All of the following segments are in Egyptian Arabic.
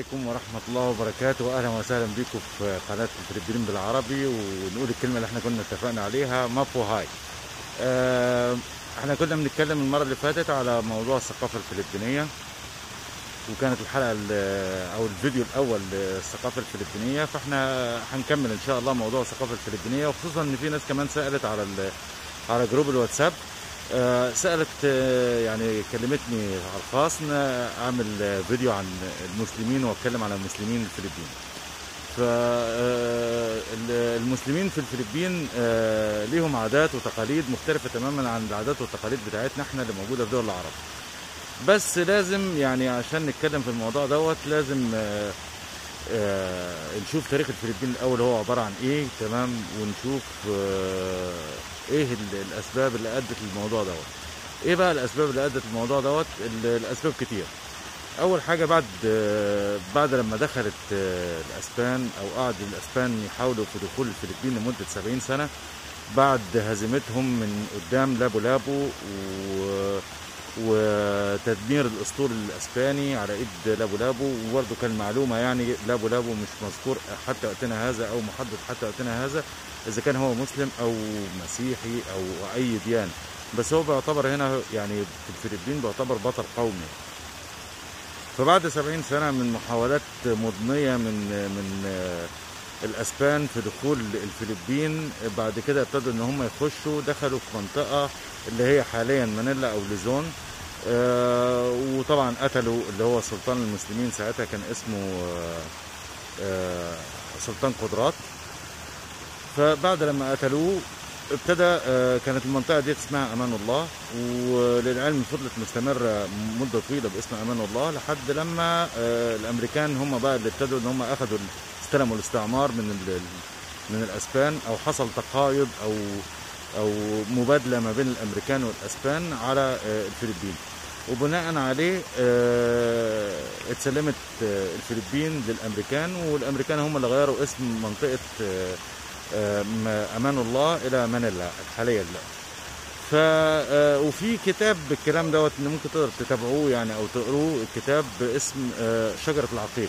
عليكم ورحمة الله وبركاته أهلا وسهلا بكم في قناة الفلبين بالعربي ونقول الكلمة اللي احنا كنا اتفقنا عليها مابو هاي اه احنا كنا بنتكلم المرة اللي فاتت على موضوع الثقافة الفلبينية وكانت الحلقة ال- أو الفيديو الأول للثقافة الفلبينية فاحنا هنكمل إن شاء الله موضوع الثقافة الفلبينية وخصوصا إن في ناس كمان سألت على ال- على جروب الواتساب آه، سألت آه، يعني كلمتني على الخاص ان اعمل آه، فيديو عن المسلمين واتكلم عن المسلمين الفلبين فالمسلمين في الفلبين آه، ليهم عادات وتقاليد مختلفة تماما عن العادات والتقاليد بتاعتنا احنا اللي موجودة في دول العرب بس لازم يعني عشان نتكلم في الموضوع دوت لازم آه، آه، نشوف تاريخ الفلبين الاول هو عباره عن ايه تمام ونشوف آه، ايه ال- الاسباب اللي ادت للموضوع دوت ايه بقى الاسباب اللي ادت للموضوع دوت ال- الاسباب كتير اول حاجه بعد آه، بعد لما دخلت آه، الاسبان او قعد الاسبان يحاولوا في دخول الفلبين لمده 70 سنه بعد هزيمتهم من قدام لابو لابو و وتدمير الاسطول الاسباني على ايد لابو لابو وبرده كان معلومه يعني لابو لابو مش مذكور حتى وقتنا هذا او محدد حتى وقتنا هذا اذا كان هو مسلم او مسيحي او اي ديانه بس هو بيعتبر هنا يعني في الفلبين بيعتبر بطل قومي فبعد 70 سنه من محاولات مضنيه من من آه، الاسبان في دخول الفلبين بعد كده ابتدوا ان هم يخشوا دخلوا في منطقه اللي هي حاليا مانيلا او ليزون آه، وطبعا قتلوا اللي هو سلطان المسلمين ساعتها كان اسمه آه، آه، سلطان قدرات فبعد لما قتلوه ابتدى آه، كانت المنطقه دي اسمها امان الله وللعلم فضلت مستمره مده طويله باسم امان الله لحد لما آه، الامريكان هم بقى اللي ابتدوا ان هم اخذوا استلموا الاستعمار من ال- من الاسبان او حصل تقايض او او مبادله ما بين الامريكان والاسبان على آه، الفلبين وبناء عليه آه، اتسلمت آه، الفلبين للامريكان والامريكان هم اللي غيروا اسم منطقه آه، آه، م- امان الله الى مانيلا حاليا لا ف آه، وفي كتاب بالكلام دوت ان ممكن تقدر تتابعوه يعني او تقروه الكتاب باسم آه، شجره العقيق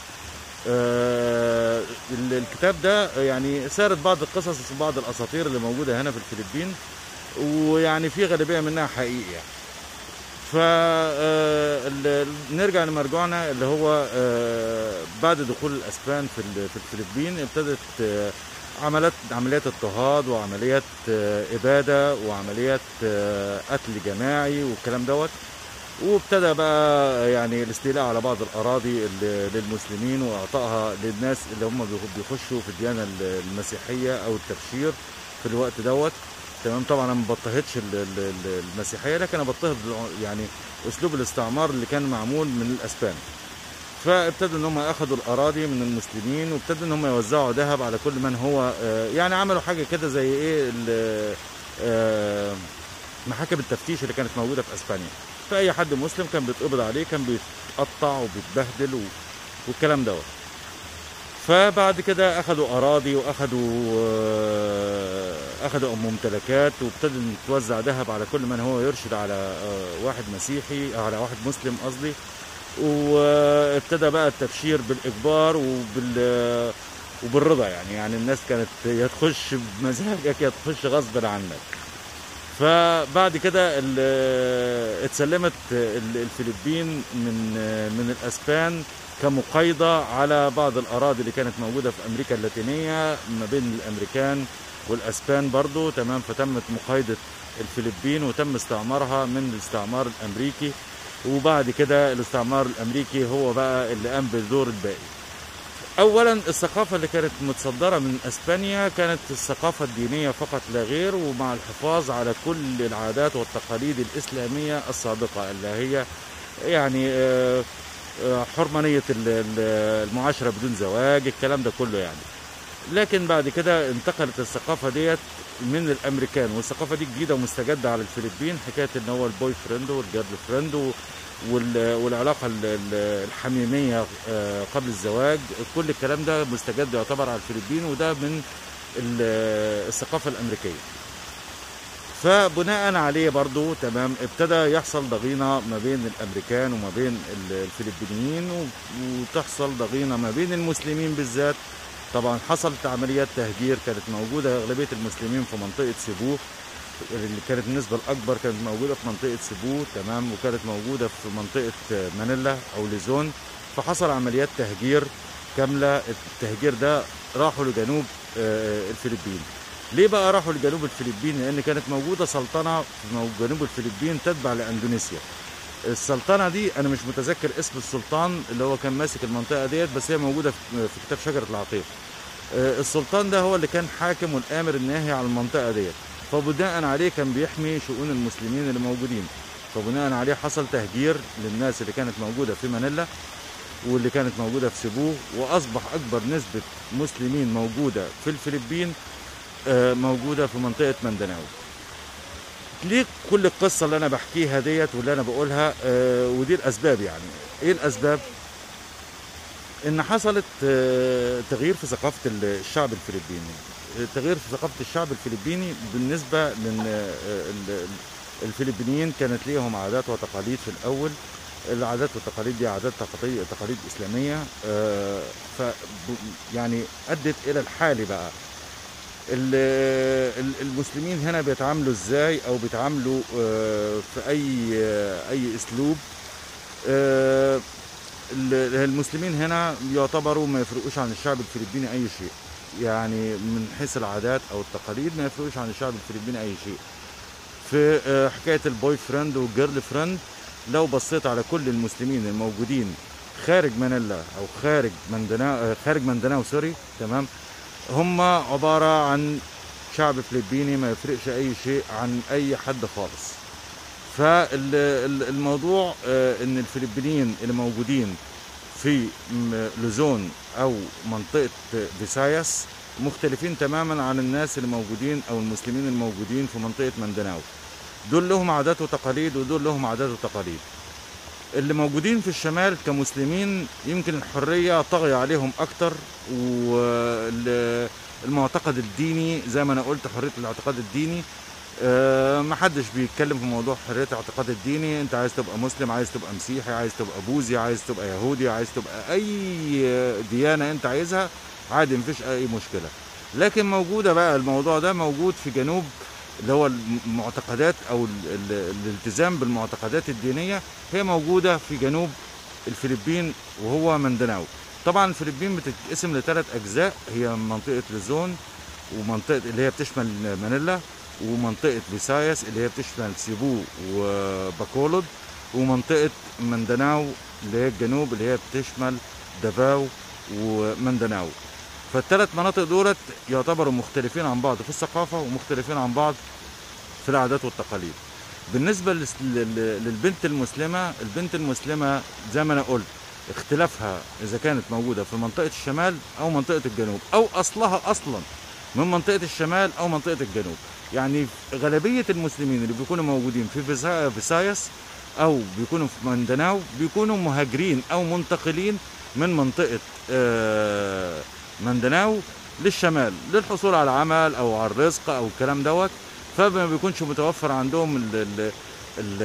آه، ال- الكتاب ده يعني سارد بعض القصص وبعض الاساطير اللي موجوده هنا في الفلبين ويعني في غالبيه منها حقيقي يعني. ف آه، ال- نرجع لمرجوعنا اللي هو آه، بعد دخول الاسبان في ال- في الفلبين ابتدت آه، عمليات عمليات اضطهاد وعمليات آه، اباده وعمليات آه، قتل جماعي والكلام دوت وابتدى بقى يعني الاستيلاء على بعض الاراضي ال- للمسلمين واعطائها للناس اللي هم بيخ- بيخشوا في الديانه ال- المسيحيه او التبشير في الوقت دوت تمام طبعا انا ما بضطهدش ال- ال- ال- المسيحيه لكن انا بضطهد الع- يعني اسلوب الاستعمار اللي كان معمول من الاسبان فابتدوا ان هم اخذوا الاراضي من المسلمين وابتدوا ان هم يوزعوا ذهب على كل من هو آه، يعني عملوا حاجه كده زي ايه ال- آه، محاكم التفتيش اللي كانت موجوده في اسبانيا فاي حد مسلم كان بيتقبض عليه كان بيتقطع وبيتبهدل و... والكلام دوت فبعد كده اخذوا اراضي واخذوا آه، اخذوا ممتلكات وابتدوا إن توزع ذهب على كل من هو يرشد على آه، واحد مسيحي على واحد مسلم قصدي وابتدى بقى التبشير بالاجبار وبال وبالرضا يعني يعني الناس كانت يا تخش بمزاجك يا تخش غصب عنك فبعد كده ال- اتسلمت ال- الفلبين من من الاسبان كمقايضه على بعض الاراضي اللي كانت موجوده في امريكا اللاتينيه ما بين الامريكان والاسبان برضو تمام فتمت مقايضه الفلبين وتم استعمارها من الاستعمار الامريكي وبعد كده الاستعمار الامريكي هو بقى اللي قام بدور الباقي اولا الثقافه اللي كانت متصدره من اسبانيا كانت الثقافه الدينيه فقط لا غير ومع الحفاظ على كل العادات والتقاليد الاسلاميه السابقه اللي هي يعني آه، آه، حرمانيه ال- ال- المعاشره بدون زواج الكلام ده كله يعني لكن بعد كده انتقلت الثقافه ديت من الامريكان والثقافه دي جديده ومستجده على الفلبين حكايه ان هو البوي فريند والجيرل فريند و- وال- والعلاقه ال- ال- الحميميه آه، قبل الزواج كل الكلام ده مستجد يعتبر على الفلبين وده من ال- الثقافه الامريكيه فبناء عليه برضو تمام ابتدى يحصل ضغينة ما بين الأمريكان وما بين ال- الفلبينيين و- وتحصل ضغينة ما بين المسلمين بالذات طبعا حصلت عمليات تهجير كانت موجودة أغلبية المسلمين في منطقة سيبوه اللي كانت النسبة الأكبر كانت موجودة في منطقة سيبوه تمام وكانت موجودة في منطقة مانيلا أو ليزون فحصل عمليات تهجير كاملة التهجير ده راحوا لجنوب آه، الفلبين ليه بقى راحوا لجنوب الفلبين لان كانت موجوده سلطنه في مو- جنوب الفلبين تتبع لاندونيسيا السلطنه دي انا مش متذكر اسم السلطان اللي هو كان ماسك المنطقه ديت بس هي موجوده في في كتاب شجره العقيق آه، السلطان ده هو اللي كان حاكم والامر الناهي على المنطقه ديت فبناء عليه كان بيحمي شؤون المسلمين اللي موجودين فبناء عليه حصل تهجير للناس اللي كانت موجوده في مانيلا واللي كانت موجوده في سيبوه واصبح اكبر نسبه مسلمين موجوده في الفلبين آه، موجوده في منطقه مندناو ليه كل القصه اللي انا بحكيها ديت واللي انا بقولها آه، ودي الاسباب يعني ايه الاسباب ان حصلت آه، تغيير في ثقافه الشعب الفلبيني آه، تغيير في ثقافه الشعب الفلبيني بالنسبه لان آه، ال- الفلبينيين كانت ليهم عادات وتقاليد في الاول العادات والتقاليد دي عادات تقاليد, تقاليد اسلاميه آه، ف يعني ادت الى الحالي بقى ال- ال- المسلمين هنا بيتعاملوا ازاي او بيتعاملوا آه، في اي آه، اي اسلوب آه، ال- المسلمين هنا يعتبروا ما يفرقوش عن الشعب الفلبيني اي شيء يعني من حيث العادات او التقاليد ما يفرقوش عن الشعب الفلبيني اي شيء في آه، حكايه البوي فريند والجيرل فريند لو بصيت على كل المسلمين الموجودين خارج مانيلا او خارج مندناو آه، خارج مندناو سوري تمام هم عباره عن شعب فلبيني ما يفرقش اي شيء عن اي حد خالص فالموضوع ان الفلبينيين اللي موجودين في م- لوزون او منطقه فيساياس مختلفين تماما عن الناس اللي موجودين او المسلمين الموجودين في منطقه مندناو دول لهم عادات وتقاليد ودول لهم عادات وتقاليد اللي موجودين في الشمال كمسلمين يمكن الحريه طاغيه عليهم اكتر والمعتقد الديني زي ما انا قلت حريه الاعتقاد الديني آه، ما حدش بيتكلم في موضوع حريه الاعتقاد الديني انت عايز تبقى مسلم عايز تبقى مسيحي عايز تبقى بوذي عايز تبقى يهودي عايز تبقى اي ديانه انت عايزها عادي مفيش اي مشكله لكن موجوده بقى الموضوع ده موجود في جنوب اللي هو المعتقدات او ال- ال- الالتزام بالمعتقدات الدينيه هي موجوده في جنوب الفلبين وهو مندناو طبعا الفلبين بتتقسم لثلاث اجزاء هي منطقه لزون ومنطقه اللي هي بتشمل مانيلا ومنطقه فيساياس اللي هي بتشمل سيبو وباكولود ومنطقه مندناو اللي هي الجنوب اللي هي بتشمل دافاو ومندناو فالثلاث مناطق دولت يعتبروا مختلفين عن بعض في الثقافه ومختلفين عن بعض في العادات والتقاليد بالنسبه للس- لل- للبنت المسلمه البنت المسلمه زي ما انا قلت اختلافها اذا كانت موجوده في منطقه الشمال او منطقه الجنوب او اصلها اصلا من منطقه الشمال او منطقه الجنوب يعني غالبيه المسلمين اللي بيكونوا موجودين في فيسا- فيسايس او بيكونوا في مندناو بيكونوا مهاجرين او منتقلين من منطقه آه، مندناو للشمال للحصول على عمل او على الرزق او الكلام دوت فما بيكونش متوفر عندهم ال ال ال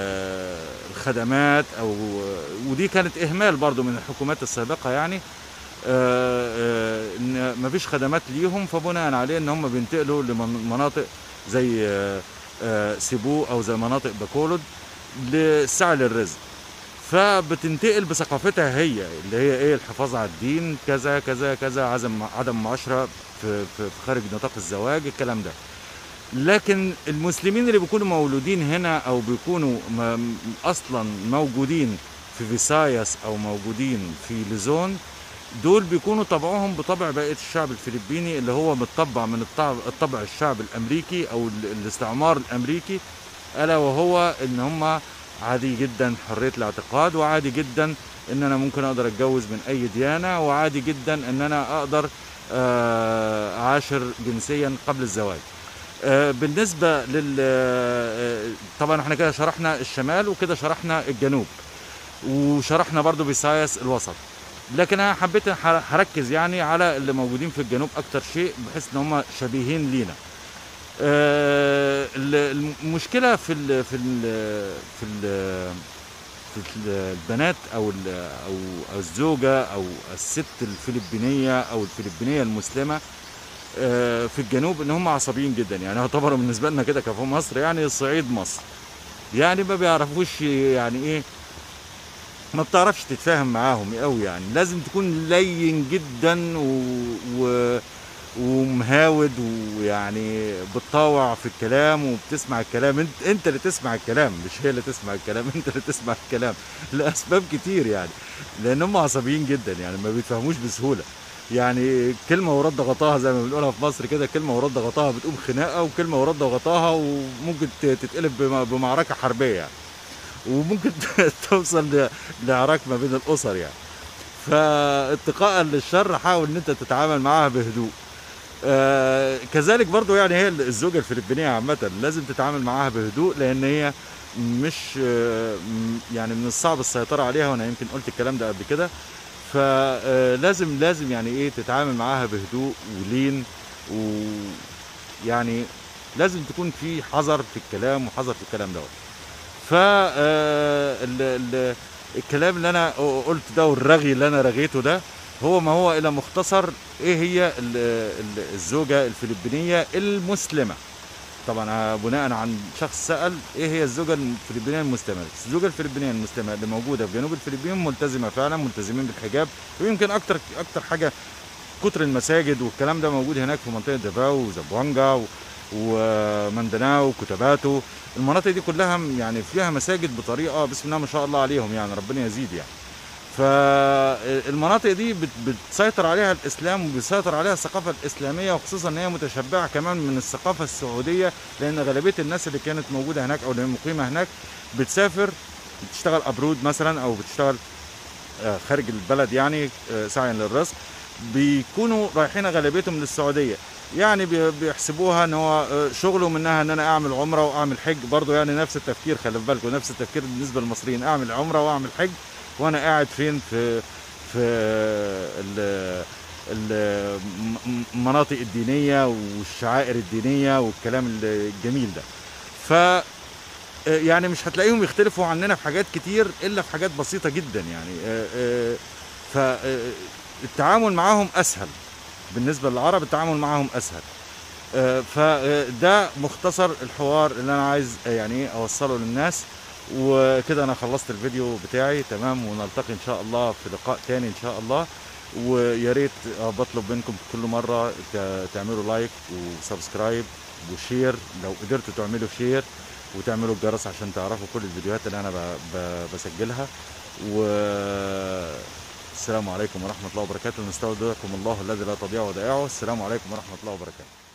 الخدمات او ودي كانت اهمال برضو من الحكومات السابقه يعني آه، آه، ان مفيش خدمات ليهم فبناء عليه ان هم بينتقلوا لمناطق زي آه، آه، سيبو او زي مناطق باكولود للسعي للرزق فبتنتقل بثقافتها هي اللي هي ايه الحفاظ على الدين كذا كذا كذا عدم عدم معاشره في, في في خارج نطاق الزواج الكلام ده لكن المسلمين اللي بيكونوا مولودين هنا او بيكونوا م- اصلا موجودين في فيساياس او موجودين في ليزون دول بيكونوا طبعهم بطبع بقيه الشعب الفلبيني اللي هو متطبع من الطبع, الطبع الشعب الامريكي او ال- الاستعمار الامريكي الا وهو ان هم عادي جدا حريه الاعتقاد وعادي جدا ان انا ممكن اقدر اتجوز من اي ديانه وعادي جدا ان انا اقدر آه، اعاشر جنسيا قبل الزواج آه، بالنسبه لل آه، طبعا احنا كده شرحنا الشمال وكده شرحنا الجنوب وشرحنا برضو بيسايس الوسط لكن انا حبيت ح- هركز يعني على اللي موجودين في الجنوب اكتر شيء بحيث ان هم شبيهين لينا آه، ال- المشكله في ال في ال في ال في ال- البنات او ال- او أو الزوجه او الست الفلبينيه او الفلبينيه المسلمه آه، في الجنوب ان هم عصبيين جدا يعني يعتبروا بالنسبه لنا كده كفو مصر يعني صعيد مصر يعني ما بيعرفوش يعني ايه ما بتعرفش تتفاهم معاهم قوي يعني لازم تكون لين جدا و... و... ومهاود ويعني بتطاوع في الكلام وبتسمع الكلام انت انت اللي تسمع الكلام مش هي اللي تسمع الكلام انت اللي تسمع الكلام لاسباب كتير يعني لان هم عصبيين جدا يعني ما بيتفهموش بسهوله يعني كلمه ورد غطاها زي ما بنقولها في مصر كده كلمه ورد غطاها بتقوم خناقه وكلمه ورد غطاها وممكن ت- تتقلب بم- بمعركه حربيه يعني وممكن توصل ل- لعراك ما بين الاسر يعني فاتقاء للشر حاول ان انت تتعامل معاها بهدوء آه كذلك برضو يعني هي الزوجة الفلبينية عامة لازم تتعامل معاها بهدوء لأن هي مش آه م- يعني من الصعب السيطرة عليها وأنا يمكن قلت الكلام ده قبل كده فلازم لازم يعني إيه تتعامل معاها بهدوء ولين ويعني لازم تكون في حذر في الكلام وحذر في الكلام دوت ف آه، ال- ال- الكلام اللي انا قلت ده والرغي اللي انا رغيته ده هو ما هو الى مختصر ايه هي ال- ال- الزوجه الفلبينيه المسلمه طبعا بناء عن شخص سال ايه هي الزوجه الفلبينيه المسلمه الزوجه الفلبينيه المسلمه اللي موجوده في جنوب الفلبين ملتزمه فعلا ملتزمين بالحجاب ويمكن اكتر اكتر حاجه كتر المساجد والكلام ده موجود هناك في منطقه دافاو وزبوانجا و- ومندناو وكتباتو المناطق دي كلها م- يعني فيها مساجد بطريقه بسم الله ما شاء الله عليهم يعني ربنا يزيد يعني فالمناطق دي بت- بتسيطر عليها الاسلام وبيسيطر عليها الثقافه الاسلاميه وخصوصا ان هي متشبعه كمان من الثقافه السعوديه لان غالبيه الناس اللي كانت موجوده هناك او اللي مقيمه هناك بتسافر بتشتغل ابرود مثلا او بتشتغل آه، خارج البلد يعني آه، سعيا للرزق بيكونوا رايحين غالبيتهم للسعوديه يعني بي- بيحسبوها ان هو آه، شغله منها ان انا اعمل عمره واعمل حج برضه يعني نفس التفكير خلي في بالكم نفس التفكير بالنسبه للمصريين اعمل عمره واعمل حج وانا قاعد فين في في ال- ال- م- المناطق الدينيه والشعائر الدينيه والكلام الجميل ده ف يعني مش هتلاقيهم يختلفوا عننا في حاجات كتير الا في حاجات بسيطه جدا يعني فالتعامل معاهم اسهل بالنسبه للعرب التعامل معاهم اسهل آه، فده مختصر الحوار اللي انا عايز آه، يعني ايه اوصله للناس وكده انا خلصت الفيديو بتاعي تمام ونلتقي ان شاء الله في لقاء تاني ان شاء الله ويا ريت آه، بطلب منكم كل مره ت- تعملوا لايك وسبسكرايب وشير لو قدرتوا تعملوا شير وتعملوا الجرس عشان تعرفوا كل الفيديوهات اللي انا ب- ب- بسجلها والسلام عليكم ورحمه الله وبركاته نستودعكم الله الذي لا تضيع ودائعه السلام عليكم ورحمه الله وبركاته